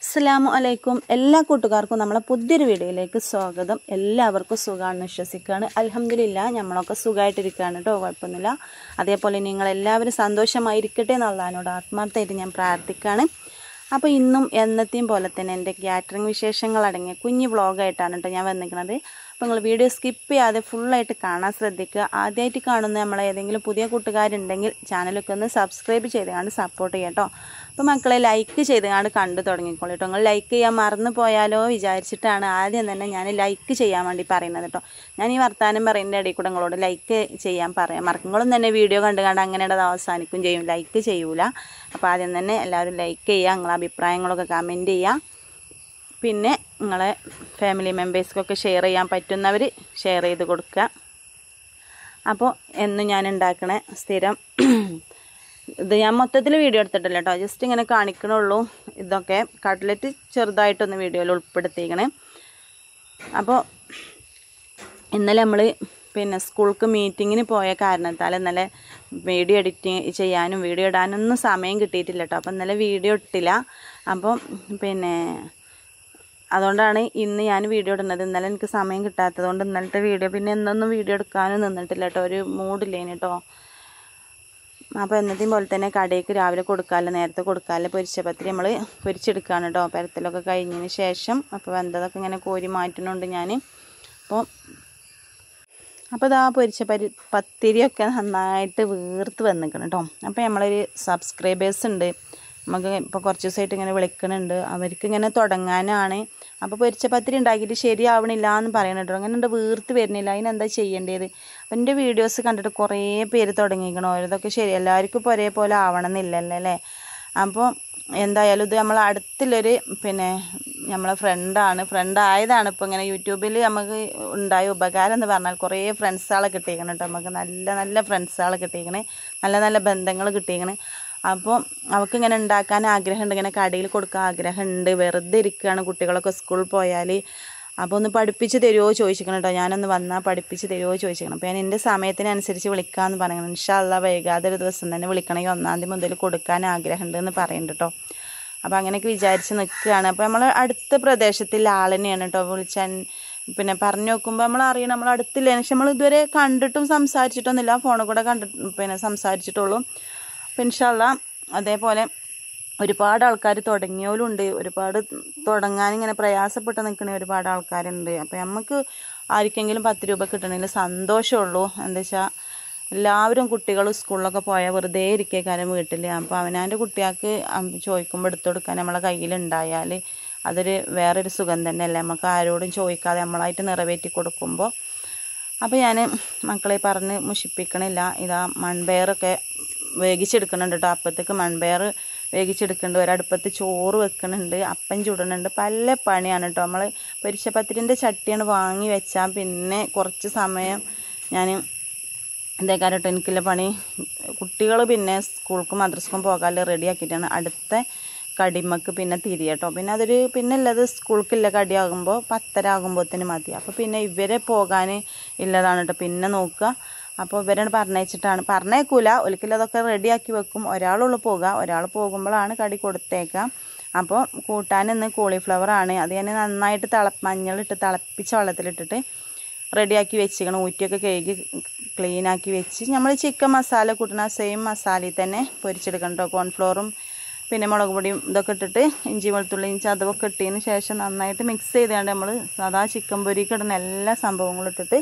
അസ്സലാമു അലൈക്കും എല്ലാ കൂട്ടുകാർക്കും നമ്മളെ പുതിയൊരു വീഡിയോയിലേക്ക് സ്വാഗതം എല്ലാവർക്കും സുഖമാണെന്ന് വിശ്വസിക്കുകയാണ് അലഹമില്ല നമ്മളൊക്കെ സുഖമായിട്ടിരിക്കുകയാണ് കേട്ടോ കുഴപ്പമൊന്നുമില്ല അതേപോലെ നിങ്ങൾ എല്ലാവരും സന്തോഷമായിരിക്കട്ടെ എന്നുള്ളതിനോട് ആത്മാർത്ഥമായിട്ട് ഞാൻ പ്രാർത്ഥിക്കുകയാണ് അപ്പോൾ ഇന്നും എന്നത്തെയും പോലെ തന്നെ എൻ്റെ കാറ്ററിംഗ് വിശേഷങ്ങൾ അടങ്ങിയ കുഞ്ഞു വ്ളോഗായിട്ടാണ് കേട്ടോ ഞാൻ വന്നിരിക്കുന്നത് അപ്പോൾ നിങ്ങൾ വീഡിയോ സ്കിപ്പ് ചെയ്യാതെ ഫുള്ളായിട്ട് കാണാൻ ശ്രദ്ധിക്കുക ആദ്യമായിട്ട് കാണുന്ന നമ്മളെ ഏതെങ്കിലും പുതിയ കൂട്ടുകാരുണ്ടെങ്കിൽ ചാനലൊക്കെ ഒന്ന് സബ്സ്ക്രൈബ് ചെയ്തുകൊണ്ട് സപ്പോർട്ട് ചെയ്യാം കേട്ടോ അപ്പോൾ മക്കളെ ലൈക്ക് ചെയ്തുകൊണ്ട് കണ്ടു തുടങ്ങിക്കോളൂ കേട്ടോ നിങ്ങൾ ലൈക്ക് ചെയ്യാൻ മറന്നു പോയാലോ വിചാരിച്ചിട്ടാണ് ആദ്യം തന്നെ ഞാൻ ലൈക്ക് ചെയ്യാൻ വേണ്ടി പറയുന്നത് കേട്ടോ ഞാൻ ഈ വർത്തമാനം പറയുന്നതിൻ്റെ ഇടയിൽ കൂടെ നിങ്ങളോട് ലൈക്ക് ചെയ്യാൻ പറയാം മറക്കുമ്പോഴും തന്നെ വീഡിയോ കണ്ട് കണ്ട് അങ്ങനെ അത് അവസാനിക്കും ചെയ്യും ലൈക്ക് ചെയ്യൂല അപ്പോൾ ആദ്യം തന്നെ എല്ലാവരും ലൈക്ക് ചെയ്യുക നിങ്ങളെ അഭിപ്രായങ്ങളൊക്കെ കമൻറ്റ് ചെയ്യുക പിന്നെ നിങ്ങളെ ഫാമിലി മെമ്പേഴ്സ്ക്കൊക്കെ ഷെയർ ചെയ്യാൻ പറ്റുന്നവർ ഷെയർ ചെയ്ത് കൊടുക്കുക അപ്പോൾ എന്നും ഞാൻ ഉണ്ടാക്കണ സ്ഥിരം ഇത് ഞാൻ മൊത്തത്തിൽ വീഡിയോ എടുത്തിട്ടില്ല കേട്ടോ ജസ്റ്റ് ഇങ്ങനെ കാണിക്കണുള്ളൂ ഇതൊക്കെ കട്ട്ലറ്റ് ചെറുതായിട്ടൊന്ന് വീഡിയോയിൽ ഉൾപ്പെടുത്തിക്കണേ അപ്പോൾ ഇന്നലെ നമ്മൾ പിന്നെ സ്കൂൾക്ക് മീറ്റിങ്ങിന് പോയ കാരണത്താൽ ഇന്നലെ വീഡിയോ എഡിറ്റ് ചെയ്യാനും വീഡിയോ ഇടാനൊന്നും സമയം കിട്ടിയിട്ടില്ല കേട്ടോ അപ്പോൾ ഇന്നലെ വീഡിയോ ഇട്ടില്ല അപ്പം പിന്നെ അതുകൊണ്ടാണ് ഇന്ന് ഞാൻ വീഡിയോ ഇടുന്നത് ഇന്നലെ എനിക്ക് സമയം കിട്ടാത്തത് കൊണ്ട് ഇന്നലത്തെ വീഡിയോ പിന്നെ എന്നൊന്നും വീഡിയോ എടുക്കാനും നിന്നിട്ടില്ല കേട്ടോ ഒരു മൂഡില്ലേന് കേട്ടോ അപ്പോൾ എന്നത്തെയും പോലെ തന്നെ കടയ്ക്ക് രാവിലെ കൊടുക്കാമല്ലോ നേരത്തെ കൊടുക്കാമല്ലോ പൊരിച്ചപത്രി നമ്മൾ പൊരിച്ചെടുക്കുകയാണ് കേട്ടോ പരത്തലൊക്കെ കഴിഞ്ഞതിന് ശേഷം അപ്പോൾ വെന്തതൊക്കെ ഇങ്ങനെ കോരി മാറ്റുന്നുണ്ട് ഞാൻ അപ്പോൾ അപ്പോൾ ഇതാ പൊരിച്ച പരി പത്തിരിയൊക്കെ നന്നായിട്ട് വീർത്ത് വന്നിക്കണം കേട്ടോ അപ്പോൾ നമ്മളൊരു സബ്സ്ക്രൈബേഴ്സ് ഉണ്ട് നമുക്ക് ഇപ്പോൾ കുറച്ച് ദിവസമായിട്ട് ഇങ്ങനെ വിളിക്കണുണ്ട് അവർക്ക് ഇങ്ങനെ തുടങ്ങാനാണ് അപ്പോൾ പൊരിച്ച പത്തിരി ഉണ്ടാക്കിയിട്ട് ശരിയാവണില്ല എന്ന് പറയുന്നുണ്ടോ അങ്ങനെ ഉണ്ട് വീർത്ത് വരുന്നില്ല അതിനെന്താ ചെയ്യേണ്ടത് അപ്പം എൻ്റെ വീഡിയോസ് കണ്ടിട്ട് കുറേ പേര് തുടങ്ങിയിരിക്കണം ഓരോതൊക്കെ ശരി എല്ലാവർക്കും ഇപ്പോൾ ഒരേപോലെ ആവണമെന്നില്ലല്ലോ അല്ലേ അപ്പോൾ എന്തായാലും ഇത് നമ്മൾ അടുത്തുള്ളൊരു പിന്നെ നമ്മളെ ഫ്രണ്ടാണ് ഫ്രണ്ട് ആയതാണ് ഇപ്പോൾ ഇങ്ങനെ യൂട്യൂബിൽ നമുക്ക് ഉണ്ടായ ഉപകാരം എന്ന് പറഞ്ഞാൽ കുറേ ഫ്രണ്ട്സുകളെ കിട്ടിയിരിക്കണം കേട്ടോ നമുക്ക് നല്ല നല്ല ഫ്രണ്ട്സുകളെ കിട്ടിയിരിക്കണേ നല്ല നല്ല ബന്ധങ്ങൾ കിട്ടിയിരിക്കണേ അപ്പോൾ അവൾക്ക് ഇങ്ങനെ ഉണ്ടാക്കാൻ ആഗ്രഹമുണ്ട് ഇങ്ങനെ കടയിൽ കൊടുക്കാൻ ആഗ്രഹമുണ്ട് വെറുതെ ഇരിക്കുകയാണ് കുട്ടികളൊക്കെ സ്കൂളിൽ പോയാൽ അപ്പോൾ ഒന്ന് പഠിപ്പിച്ച് തരുമോ ചോദിച്ചിരിക്കണം കേട്ടോ ഞാനൊന്ന് വന്നാൽ പഠിപ്പിച്ച് തരുമോ ചോദിച്ചിരിക്കണം അപ്പോൾ ഞാൻ എൻ്റെ സമയത്തിനനുസരിച്ച് വിളിക്കാമെന്ന് പറയണം ഇൻഷാല്ല വൈകാതെ ഒരു ദിവസം തന്നെ വിളിക്കണമെങ്കിൽ ഒന്നാം തീയതി മുതൽ കൊടുക്കാൻ ആഗ്രഹമുണ്ട് എന്ന് പറയുന്നുണ്ട് കേട്ടോ അപ്പോൾ അങ്ങനെയൊക്കെ വിചാരിച്ച് നിൽക്കുകയാണ് അപ്പോൾ നമ്മൾ അടുത്ത പ്രദേശത്തിൽ ആൾ തന്നെയാണ് കേട്ടോ വിളിച്ചാൽ പിന്നെ പറഞ്ഞു നോക്കുമ്പോൾ നമ്മൾ അറിയണം നമ്മൾ അടുത്തില്ല പക്ഷെ നമ്മൾ ഇതുവരെ കണ്ടിട്ടും സംസാരിച്ചിട്ടൊന്നുമില്ല ഫോണിൽ കൂടെ കണ്ടിട്ട് പിന്നെ സംസാരിച്ചിട്ടുള്ളൂ അപ്പം ഇൻഷാല്ല അതേപോലെ ഒരുപാട് ആൾക്കാർ തുടങ്ങിയവരുണ്ട് ഒരുപാട് തുടങ്ങാൻ ഇങ്ങനെ പ്രയാസപ്പെട്ട് നിൽക്കുന്ന ഒരുപാട് ആൾക്കാരുണ്ട് അപ്പോൾ നമുക്ക് ആർക്കെങ്കിലും പത്ത് രൂപ കിട്ടണമെങ്കിൽ സന്തോഷമുള്ളൂ എന്താ വെച്ചാൽ എല്ലാവരും കുട്ടികൾ സ്കൂളിലൊക്കെ പോയാൽ വെറുതെ ഇരിക്കുക കാര്യം വീട്ടിൽ അപ്പോൾ അവനാൻ്റെ കുട്ടികൾക്ക് ചോദിക്കുമ്പോൾ എടുത്തു കൊടുക്കാൻ നമ്മളെ കയ്യിലുണ്ടായാൽ അതൊരു വേറൊരു സുഖം തന്നെയല്ലേ നമുക്ക് ആരോടും ചോദിക്കാതെ നമ്മളായിട്ട് നിറവേറ്റി കൊടുക്കുമ്പോൾ അപ്പോൾ ഞാൻ മക്കളെ പറഞ്ഞ് മുഷിപ്പിക്കണില്ല ഇതാ മൺപയറൊക്കെ വേവിച്ചെടുക്കുന്നുണ്ട് കേട്ടോ അപ്പത്തേക്ക് മൺപയർ വേവിച്ചെടുക്കുന്നുണ്ട് ഒരടുപ്പത്ത് ചോറ് വെക്കുന്നുണ്ട് അപ്പം ചുടുന്നുണ്ട് പല പണിയാണ് കേട്ടോ നമ്മൾ പൊരിച്ചപ്പത്തിരിൻ്റെ ചട്ടിയാണ് വാങ്ങി വെച്ചാൽ പിന്നെ കുറച്ച് സമയം ഞാൻ എന്തേക്കാരം കേട്ടോ എനിക്കുള്ള പണി കുട്ടികൾ പിന്നെ സ്കൂൾക്കും മദ്രസക്കും പോകാൻ റെഡി ആക്കിയിട്ടാണ് അടുത്ത കടിമക്ക് പിന്നെ തിരിയട്ടോ പിന്നെ അതൊരു പിന്നെ ഉള്ളത് സ്കൂൾക്കുള്ള കടിയാകുമ്പോൾ പത്തര ആകുമ്പോഴത്തേന് മതി അപ്പോൾ പിന്നെ ഇവരെ പോകാൻ ഇല്ലതാണ് കേട്ടോ പിന്നെ നോക്കുക അപ്പോൾ ഇവരെ പറഞ്ഞയച്ചിട്ടാണ് പറഞ്ഞേക്കൂല ഒരിക്കലും അതൊക്കെ റെഡിയാക്കി വെക്കും ഒരാളുള്ളു പോകുക ഒരാൾ പോകുമ്പോഴാണ് കടി കൊടുത്തേക്കുക അപ്പോൾ കൂട്ടാൻ ഇന്ന് കോളിഫ്ലവർ ആണ് അത് ഞാൻ നന്നായിട്ട് തിള മഞ്ഞളിട്ട് തിളപ്പിച്ച വെള്ളത്തിലിട്ടിട്ട് റെഡിയാക്കി വെച്ചിരിക്കണം ഊറ്റിയൊക്കെ കഴുകി ക്ലീനാക്കി വെച്ച് നമ്മൾ ചിക്കൻ മസാല കൂട്ടുന്ന സെയിം മസാലയിൽ തന്നെ പൊരിച്ചെടുക്കണം കേട്ടോ കോൺഫ്ലോറും പിന്നെ മുളക് പൊടിയും ഇതൊക്കെ ഇട്ടിട്ട് ഇഞ്ചി വെളുത്തുള്ളി ചതവൊക്കെ ഇട്ടതിന് ശേഷം നന്നായിട്ട് മിക്സ് ചെയ്തുകൊണ്ട് നമ്മൾ സാധാ ചിക്കൻ പൊരിക്ക് ഇടുന്ന എല്ലാ സംഭവങ്ങളും ഇട്ടിട്ട്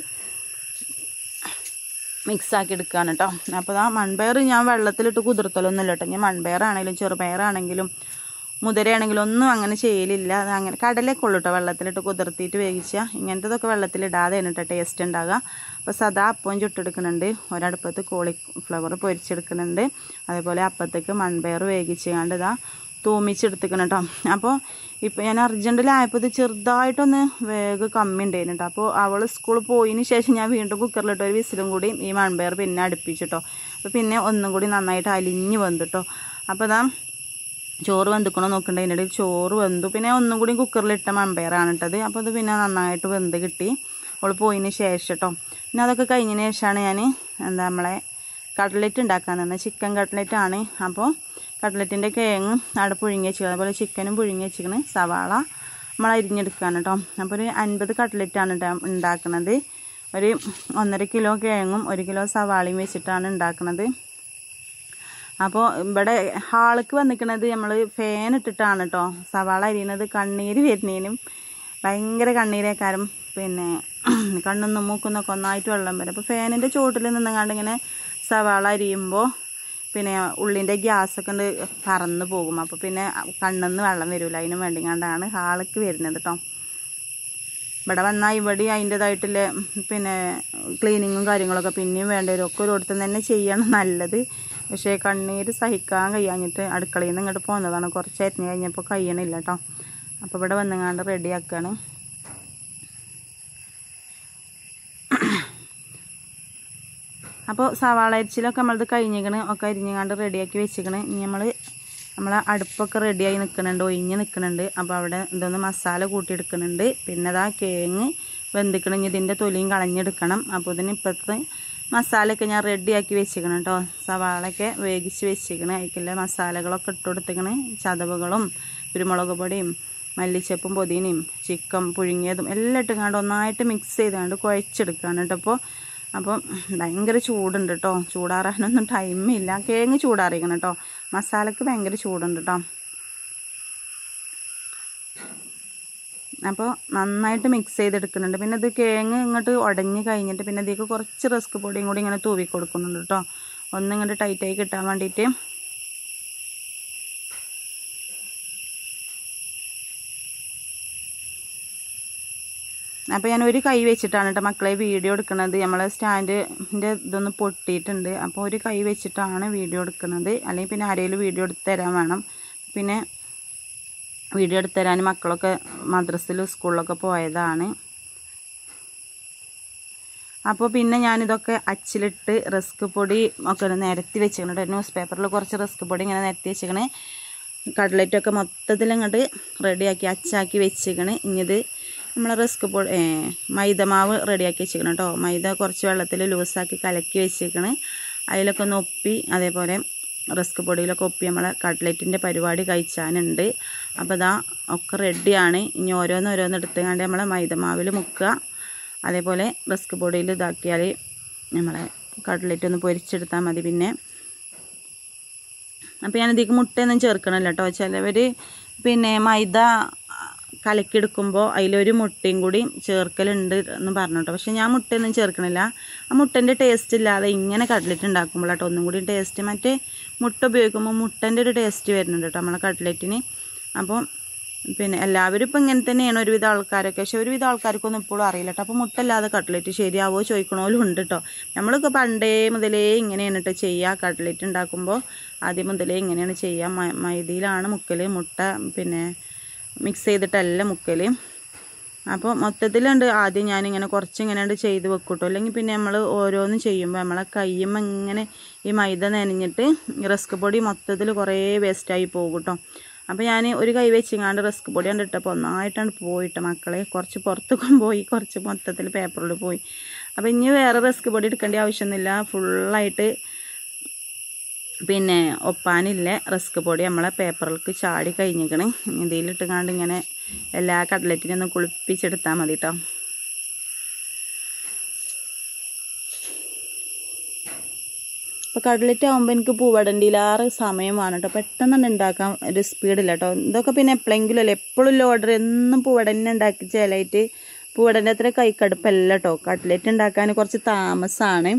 മിക്സാക്കി എടുക്കുകയാണ് കേട്ടോ അപ്പോൾ ആ മൺപയർ ഞാൻ വെള്ളത്തിലിട്ട് കുതിർത്തലൊന്നുമില്ല കേട്ടോ ഞാൻ മൺപയറാണെങ്കിലും ചെറുപയറാണെങ്കിലും മുതിരയാണെങ്കിലും ഒന്നും അങ്ങനെ ചെയ്യലില്ല അത് അങ്ങനെ കടലൊക്കെ ഉള്ളൂ കേട്ടോ വെള്ളത്തിലിട്ട് കുതിർത്തിയിട്ട് വേവിച്ചാൽ ഇങ്ങനത്തതൊക്കെ വെള്ളത്തിലിടാതെയാണ് കേട്ടോ ടേസ്റ്റ് ഉണ്ടാകുക അപ്പോൾ സദാ അപ്പം ചുട്ടെടുക്കുന്നുണ്ട് ഒരടുപ്പത്ത് കോളിഫ്ലവർ പൊരിച്ചെടുക്കുന്നുണ്ട് അതേപോലെ അപ്പത്തേക്ക് മൺപയർ വേവിച്ചുകൊണ്ട് ഇതാ തൂമിച്ചെടുത്തിക്കണം കേട്ടോ അപ്പോൾ ഇപ്പോൾ ഞാൻ അർജൻറ്റിലായപ്പോൾ ഇത് ചെറുതായിട്ടൊന്ന് വേഗം കമ്മി ഉണ്ടായിരുന്നു കേട്ടോ അപ്പോൾ അവൾ സ്കൂളിൽ പോയതിന് ശേഷം ഞാൻ വീണ്ടും കുക്കറിലിട്ട് ഒരു വിസിലും കൂടി ഈ മൺപയർ പിന്നെ അടുപ്പിച്ചിട്ടോ അപ്പോൾ പിന്നെ ഒന്നും കൂടി നന്നായിട്ട് അലിഞ്ഞ് വന്നിട്ടോ അപ്പോൾ ഇതാ ചോറ് വെന്തിക്കണോ നോക്കണ്ടേ അതിൻ്റെ ഇടയിൽ ചോറ് വെന്തു പിന്നെ ഒന്നും കൂടി കുക്കറിലിട്ട മൺപയറാണ് ഇട്ടത് അപ്പോൾ അത് പിന്നെ നന്നായിട്ട് വെന്ത് കിട്ടി അവൾ പോയതിന് ശേഷം കേട്ടോ പിന്നെ അതൊക്കെ കഴിഞ്ഞതിന് ശേഷമാണ് ഞാൻ എന്താ നമ്മളെ കട്ട്ലറ്റ് ഉണ്ടാക്കാൻ തന്നെ ചിക്കൻ കട്ട്ലറ്റ് ആണ് അപ്പോൾ കട്ട്ലറ്റിൻ്റെ കേങ്ങും അവിടെ പുഴുങ്ങി വെച്ചിരിക്കുന്നത് അതുപോലെ ചിക്കനും പുഴുങ്ങി വെച്ചിരിക്കണ് സവാള നമ്മൾ അരിഞ്ഞെടുക്കുകയാണ് കേട്ടോ അപ്പോൾ ഒരു അൻപത് കട്ട്ലറ്റാണ് കേട്ടോ ഉണ്ടാക്കുന്നത് ഒരു ഒന്നര കിലോ കിഴങ്ങും ഒരു കിലോ സവാളയും വെച്ചിട്ടാണ് ഉണ്ടാക്കുന്നത് അപ്പോൾ ഇവിടെ ഹാൾക്ക് വന്നിക്കണത് നമ്മൾ ഫാൻ ഇട്ടിട്ടാണ് കേട്ടോ സവാള അരിയണത് കണ്ണീര് വരുന്നതിനും ഭയങ്കര കണ്ണീരേക്കാരം പിന്നെ കണ്ണും മൂക്കുന്നൊക്കെ ഒന്നായിട്ട് വെള്ളം വരും അപ്പോൾ ഫാനിൻ്റെ ചുവട്ടിൽ നിന്നങ്ങാണ്ട് ഇങ്ങനെ സവാള അരിയുമ്പോൾ പിന്നെ ഉള്ളിൻ്റെ ഗ്യാസൊക്കെ ഉണ്ട് പറന്ന് പോകും അപ്പോൾ പിന്നെ കണ്ണിന്ന് വെള്ളം വരില്ല അതിന് വേണ്ടിങ്ങാണ്ടാണ് ഹാൾക്ക് വരുന്നത് കേട്ടോ ഇവിടെ വന്നാൽ ഇവിടെ അതിൻ്റെതായിട്ടുള്ള പിന്നെ ക്ലീനിങ്ങും കാര്യങ്ങളൊക്കെ പിന്നെയും വേണ്ട വരും ഒക്കെ ഒരിടത്തും തന്നെ ചെയ്യണം നല്ലത് പക്ഷേ കണ്ണീര് സഹിക്കാൻ കഴിയാഞ്ഞിട്ട് അടുക്കളയിൽ നിന്ന് ഇങ്ങോട്ട് പോകുന്നതാണ് കുറച്ച് അരിഞ്ഞ് കഴിഞ്ഞപ്പോൾ കഴിയണില്ല കേട്ടോ അപ്പോൾ ഇവിടെ വന്നങ്ങാണ്ട് റെഡിയാക്കുകയാണ് അപ്പോൾ സവാള അരിച്ചിലൊക്കെ നമ്മളത് കഴിഞ്ഞിക്കണ് ഒക്കെ അരിഞ്ഞങ്ങാണ്ട് റെഡിയാക്കി വെച്ചിക്കണ് ഇനി നമ്മൾ നമ്മളെ അടുപ്പൊക്കെ റെഡിയായി നിൽക്കുന്നുണ്ട് ഒഴിഞ്ഞ് നിൽക്കുന്നുണ്ട് അപ്പോൾ അവിടെ ഇതൊന്ന് മസാല കൂട്ടിയെടുക്കുന്നുണ്ട് പിന്നെ അതാ കേങ്ങ് വെന്തിക്കണം ഇനി ഇതിൻ്റെ തൊലിയും കളഞ്ഞെടുക്കണം അപ്പോൾ ഇതിന് ഇപ്പോഴത്തെ മസാലയൊക്കെ ഞാൻ റെഡിയാക്കി വെച്ചിക്കണം കേട്ടോ സവാളയൊക്കെ വേവിച്ച് വെച്ചിക്കണം അതിക്കുള്ള മസാലകളൊക്കെ ഇട്ട് കൊടുത്തിക്കണ് ചതവുകളും കുരുമുളക് പൊടിയും മല്ലിച്ചപ്പും പൊതിനയും ചിക്കൻ പുഴുങ്ങിയതും എല്ലാം ഇട്ടുകൊണ്ട് ഒന്നായിട്ട് മിക്സ് ചെയ്തുകൊണ്ട് കുഴച്ചെടുക്കുകയാണ് കേട്ടോ അപ്പോൾ അപ്പം ഭയങ്കര ചൂടുണ്ട് കേട്ടോ ചൂടാറാനൊന്നും ടൈമില്ല കേങ്ങ് ചൂടാറിക്കണം കേട്ടോ മസാലക്ക് ഭയങ്കര ചൂടുണ്ട് കേട്ടോ അപ്പോൾ നന്നായിട്ട് മിക്സ് ചെയ്തെടുക്കുന്നുണ്ട് പിന്നെ ഇത് കേങ്ങ് ഇങ്ങോട്ട് ഉടഞ്ഞ് കഴിഞ്ഞിട്ട് പിന്നെ ഇതിലേക്ക് കുറച്ച് റസ്ക് പൊടിയും കൂടി ഇങ്ങനെ തൂവി കൊടുക്കുന്നുണ്ട് കേട്ടോ ഒന്നിങ്ങോട്ട് ടൈറ്റായി കിട്ടാൻ വേണ്ടിയിട്ട് അപ്പോൾ ഞാൻ ഒരു കൈ വെച്ചിട്ടാണ് കേട്ടോ മക്കളെ വീഡിയോ എടുക്കുന്നത് നമ്മളെ സ്റ്റാൻഡിൻ്റെ ഇതൊന്ന് പൊട്ടിയിട്ടുണ്ട് അപ്പോൾ ഒരു കൈ വെച്ചിട്ടാണ് വീഡിയോ എടുക്കുന്നത് അല്ലെങ്കിൽ പിന്നെ ആരെങ്കിലും വീഡിയോ എടുത്ത് തരാൻ വേണം പിന്നെ വീഡിയോ എടുത്ത് തരാൻ മക്കളൊക്കെ മദ്രസയിലും സ്കൂളിലൊക്കെ പോയതാണ് അപ്പോൾ പിന്നെ ഞാനിതൊക്കെ അച്ചിലിട്ട് റിസ്ക് പൊടി ഒക്കെ ഒന്ന് നിരത്തി വെച്ചിട്ടുണ്ട് ന്യൂസ് പേപ്പറിൽ കുറച്ച് റിസ്ക് പൊടി ഇങ്ങനെ നിരത്തി വെച്ചിക്കണേ കട്ട്ലറ്റൊക്കെ മൊത്തത്തിൽ അങ്ങോട്ട് റെഡിയാക്കി അച്ചാക്കി വെച്ചിക്കണ് ഇനിയത് നമ്മൾ റിസ്ക് പൊടി മൈദമാവ് റെഡിയാക്കി വെച്ചിരിക്കണം കേട്ടോ മൈദ കുറച്ച് വെള്ളത്തിൽ ലൂസാക്കി കലക്കി വെച്ചിരിക്കണ് അതിലൊക്കെ ഒന്ന് ഒപ്പി അതേപോലെ റിസ്ക് പൊടിയിലൊക്കെ ഒപ്പി നമ്മളെ കട്ട്ലറ്റിൻ്റെ പരിപാടി കഴിച്ചാനുണ്ട് അപ്പോൾ ഇതാ ഒക്കെ റെഡിയാണ് ഇനി ഓരോന്ന് ഓരോന്ന് എടുത്തുകൊണ്ട് നമ്മളെ മൈദമാവിൽ മുക്കുക അതേപോലെ റിസ്ക് പൊടിയിൽ ഇതാക്കിയാൽ നമ്മളെ കട്ട്ലറ്റ് ഒന്ന് പൊരിച്ചെടുത്താൽ മതി പിന്നെ അപ്പോൾ ഞാൻ ഇതിലേക്ക് മുട്ടയൊന്നും ചേർക്കണമല്ലോ കേട്ടോ ചിലവർ പിന്നെ മൈദ കലക്കിയെടുക്കുമ്പോൾ അതിലൊരു മുട്ടയും കൂടി ചേർക്കലുണ്ട് എന്ന് പറഞ്ഞു കേട്ടോ പക്ഷെ ഞാൻ മുട്ടയൊന്നും ചേർക്കണില്ല ആ മുട്ടൻ്റെ ടേസ്റ്റ് ഇല്ലാതെ ഇങ്ങനെ കട്ട്ലറ്റ് ഉണ്ടാക്കുമ്പോഴാട്ടോ ഒന്നും കൂടി ടേസ്റ്റ് മറ്റേ മുട്ട ഉപയോഗിക്കുമ്പോൾ മുട്ടൻ്റെ ഒരു ടേസ്റ്റ് വരുന്നുണ്ട് കേട്ടോ നമ്മളെ കട്ട്ലറ്റിന് അപ്പോൾ പിന്നെ എല്ലാവരും ഇപ്പം ഇങ്ങനെ തന്നെയാണ് ഒരുവിധ ആൾക്കാരൊക്കെ പക്ഷെ ഒരുവിധ ആൾക്കാർക്കൊന്നും ഇപ്പോഴും അറിയില്ല കേട്ടോ അപ്പോൾ മുട്ട ഇല്ലാതെ കട്ട്ലറ്റ് ശരിയാവോ ചോദിക്കണോലും ഉണ്ട് കേട്ടോ നമ്മളൊക്കെ പണ്ടേ മുതലേ ഇങ്ങനെയാണ് കേട്ടോ ചെയ്യുക കട്ട്ലറ്റ് ഉണ്ടാക്കുമ്പോൾ ആദ്യം മുതലേ ഇങ്ങനെയാണ് ചെയ്യുക മ മൈദയിലാണ് മുക്കൽ മുട്ട പിന്നെ മിക്സ് ചെയ്തിട്ടല്ല മുക്കൽ അപ്പോൾ മൊത്തത്തിലുണ്ട് ആദ്യം ഞാനിങ്ങനെ കുറച്ച് ഇങ്ങനെ ഉണ്ട് ചെയ്ത് വെക്കൂട്ടോ അല്ലെങ്കിൽ പിന്നെ നമ്മൾ ഓരോന്ന് ചെയ്യുമ്പോൾ നമ്മളെ കയ്യുമ്പോൾ ഇങ്ങനെ ഈ മൈദ നനഞ്ഞിട്ട് റസ്ക് പൊടി മൊത്തത്തിൽ കുറേ വേസ്റ്റായി പോകും കേട്ടോ അപ്പോൾ ഞാൻ ഒരു കൈ വെച്ചിങ്ങാണ്ട് റസ്ക് പൊടി കണ്ട് ഇട്ടപ്പോൾ ഒന്നായിട്ടാണ് പോയിട്ട് മക്കളെ കുറച്ച് പുറത്തേക്കും പോയി കുറച്ച് മൊത്തത്തിൽ പേപ്പറിൽ പോയി അപ്പോൾ ഇനി വേറെ റസ്ക് പൊടി എടുക്കേണ്ട ആവശ്യമൊന്നുമില്ല ഫുള്ളായിട്ട് പിന്നെ ഒപ്പാനില്ല റിസ്ക് പൊടി നമ്മളെ പേപ്പറിലേക്ക് ചാടി കഴിഞ്ഞിക്കണ് ഇതിലിട്ടുകാണ്ട് ഇങ്ങനെ എല്ലാ കട്ട്ലറ്റിനും ഒന്ന് കുളിപ്പിച്ചെടുത്താൽ മതി കേട്ടോ അപ്പോൾ കട്ട്ലറ്റ് ആകുമ്പോൾ എനിക്ക് പൂവടണ്ടിയിലാറ് സമയമാണ് കേട്ടോ പെട്ടെന്ന് ഉണ്ടാക്കാൻ ഒരു സ്പീഡില്ല കേട്ടോ ഇതൊക്കെ പിന്നെ എപ്പോഴെങ്കിലും അല്ലേ എപ്പോഴും ഓർഡർ എന്നും പൂവടന്നെ ഉണ്ടാക്കി ചേലായിട്ട് പൂവടൻ്റെ അത്ര കൈക്കടുപ്പല്ല കേട്ടോ കട്ട്ലറ്റ് ഉണ്ടാക്കാൻ കുറച്ച് താമസമാണ്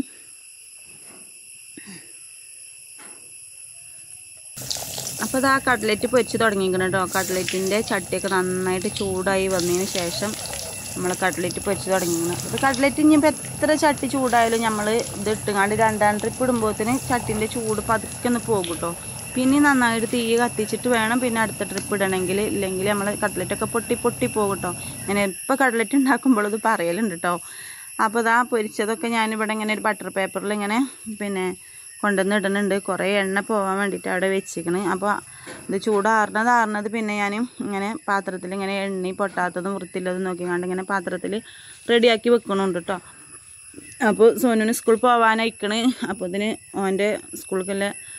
അപ്പോൾ ഇത് ആ കട്ട്ലറ്റ് പൊരിച്ച് തുടങ്ങിയിരിക്കണം കേട്ടോ കട്ട്ലറ്റിൻ്റെ ചട്ടിയൊക്കെ നന്നായിട്ട് ചൂടായി വന്നതിന് ശേഷം നമ്മൾ കട്ട്ലറ്റ് പൊരിച്ച് തുടങ്ങിയിരിക്കണം ഇത് കട്ട്ലറ്റ് ഇനിയിപ്പോൾ എത്ര ചട്ടി ചൂടായാലും നമ്മൾ ഇത് ഇട്ടുകാണ്ട് രണ്ടാം ട്രിപ്പ് ഇടുമ്പോഴത്തേന് ചട്ടിൻ്റെ ചൂട് പതുക്കെ ഒന്ന് പോകും കേട്ടോ പിന്നെ നന്നായിട്ട് തീ കത്തിച്ചിട്ട് വേണം പിന്നെ അടുത്ത ട്രിപ്പ് ഇടണമെങ്കിൽ ഇല്ലെങ്കിൽ നമ്മൾ കട്ട്ലറ്റൊക്കെ പൊട്ടി പൊട്ടി പോകും കേട്ടോ ഞാൻ എപ്പോൾ കട്ട്ലറ്റ് ഉണ്ടാക്കുമ്പോൾ ഇത് പറയലുണ്ട് കേട്ടോ അപ്പോൾ ഇതാ പൊരിച്ചതൊക്കെ ഞാനിവിടെ ഇങ്ങനെ ഒരു ബട്ടർ പേപ്പറിൽ ഇങ്ങനെ പിന്നെ കൊണ്ടുവന്ന് ഇടുന്നുണ്ട് കുറേ എണ്ണ പോകാൻ വേണ്ടിയിട്ട് അവിടെ വെച്ചിരിക്കണ് അപ്പോൾ ഇത് ചൂടാറുന്നത് ആറുന്നത് പിന്നെ ഞാൻ ഇങ്ങനെ പാത്രത്തിൽ ഇങ്ങനെ എണ്ണി പൊട്ടാത്തതും വൃത്തിയില്ലതും നോക്കിക്കാണ്ട് ഇങ്ങനെ പാത്രത്തിൽ റെഡിയാക്കി വെക്കണുണ്ട് കേട്ടോ അപ്പോൾ സോനുവിന് സ്കൂൾ പോകാനയക്കണ് അപ്പോൾ ഇതിന് ഓൻ്റെ സ്കൂളിലേക്കുള്ള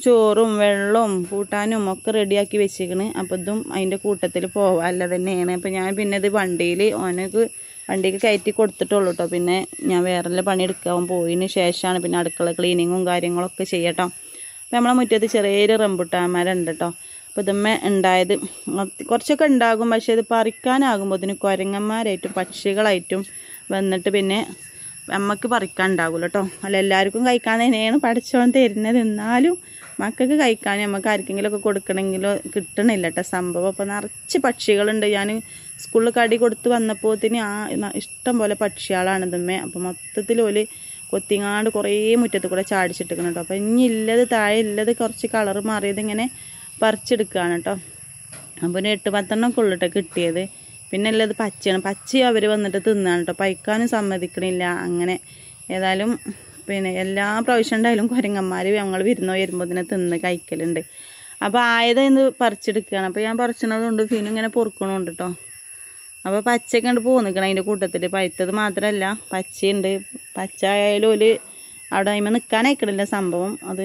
ചോറും വെള്ളവും കൂട്ടാനും ഒക്കെ റെഡിയാക്കി വെച്ചിരിക്കണ് അപ്പോൾ ഇതും അതിൻ്റെ കൂട്ടത്തിൽ പോവാല്ല തന്നെയാണ് അപ്പോൾ ഞാൻ പിന്നെ ഇത് വണ്ടിയിൽ ഓനക്ക് വണ്ടിക്ക് കയറ്റി കൊടുത്തിട്ടുള്ളൂ കേട്ടോ പിന്നെ ഞാൻ വേറെ പണിയെടുക്കാൻ പോയതിന് ശേഷമാണ് പിന്നെ അടുക്കള ക്ലീനിങ്ങും കാര്യങ്ങളൊക്കെ ചെയ്യട്ടോ അപ്പോൾ നമ്മളെ മുറ്റത്ത് ചെറിയൊരു റംബുട്ടാന്മാരുണ്ട് കേട്ടോ അപ്പോൾ ഇതുമ്മ ഉണ്ടായത് കുറച്ചൊക്കെ ഉണ്ടാകും പക്ഷേ ഇത് പറിക്കാനാകുമ്പോൾ ഇതിന് കുരങ്ങന്മാരായിട്ടും പക്ഷികളായിട്ടും വന്നിട്ട് പിന്നെ നമുക്ക് പറിക്കാൻ ഉണ്ടാകില്ല കേട്ടോ അല്ല എല്ലാവർക്കും കഴിക്കാൻ തന്നെയാണ് പഠിച്ചോൻ തരുന്നത് എന്നാലും മക്കൾക്ക് കഴിക്കാൻ നമുക്ക് ആർക്കെങ്കിലുമൊക്കെ കൊടുക്കണമെങ്കിലോ കിട്ടണില്ല കേട്ടോ സംഭവം അപ്പോൾ നിറച്ച് പക്ഷികളുണ്ട് ഞാൻ സ്കൂളിൽ കടി കൊടുത്ത് വന്നപ്പോത്തിന് ആ ന- ഇഷ്ടം പോലെ പക്ഷികളാണ് ഇതുമ്മേ അപ്പോൾ മൊത്തത്തിൽ ഓല് കൊത്തിങ്ങാണ്ട് കുറേ മുറ്റത്ത് കൂടെ ചാടിച്ചിട്ടിരിക്കണം കേട്ടോ അപ്പോൾ ഇനി ഇല്ലത് താഴെ ഇല്ലത് കുറച്ച് കളർ മാറിയത് ഇങ്ങനെ പറിച്ചെടുക്കുകയാണ് കേട്ടോ അപ്പോൾ ഒരു എട്ട് പത്തെണ്ണമൊക്കെ ഉള്ളു കേട്ടോ കിട്ടിയത് പിന്നെ ഉള്ളത് പച്ചയാണ് പച്ച അവർ വന്നിട്ട് തിന്നാണ് കേട്ടോ പൈക്കാനും സമ്മതിക്കണില്ല അങ്ങനെ ഏതായാലും പിന്നെ എല്ലാ പ്രാവശ്യം ഉണ്ടായാലും കുരങ്ങന്മാർ ഞങ്ങൾ വിരുന്ന് വരുമ്പോൾ ഇതിനെ തിന്ന് കഴിക്കലുണ്ട് അപ്പോൾ ആയത് ഇന്ന് പറിച്ചെടുക്കുകയാണ് അപ്പോൾ ഞാൻ പറിച്ചണതുകൊണ്ട് ഫിനും ഇങ്ങനെ പൊറുക്കണുണ്ട് കേട്ടോ അപ്പോൾ പച്ചയൊക്കെ ഉണ്ട് പോന്നിക്കണം അതിൻ്റെ കൂട്ടത്തിൽ പഴുത്തത് മാത്രമല്ല പച്ചയുണ്ട് പച്ച ആയാലും ഒരു അവിടെ അതിമ നിൽക്കാനയക്കണില്ല സംഭവം അത്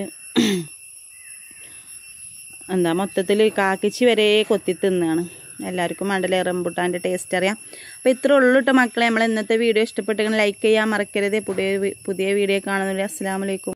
എന്താ മൊത്തത്തിൽ കാക്കിച്ചി വരെ കൊത്തി തിന്നാണ് എല്ലാവർക്കും മണ്ടലേ റംബുട്ടാൻ്റെ ടേസ്റ്റ് അറിയാം അപ്പോൾ ഇത്ര ഉള്ളൂ കേട്ടോ മക്കളെ നമ്മൾ ഇന്നത്തെ വീഡിയോ ഇഷ്ടപ്പെട്ടെങ്കിൽ ലൈക്ക് ചെയ്യാൻ മറക്കരുത് പുതിയ പുതിയ വീഡിയോ കാണുന്നില്ല അസ്സാം വലൈക്കും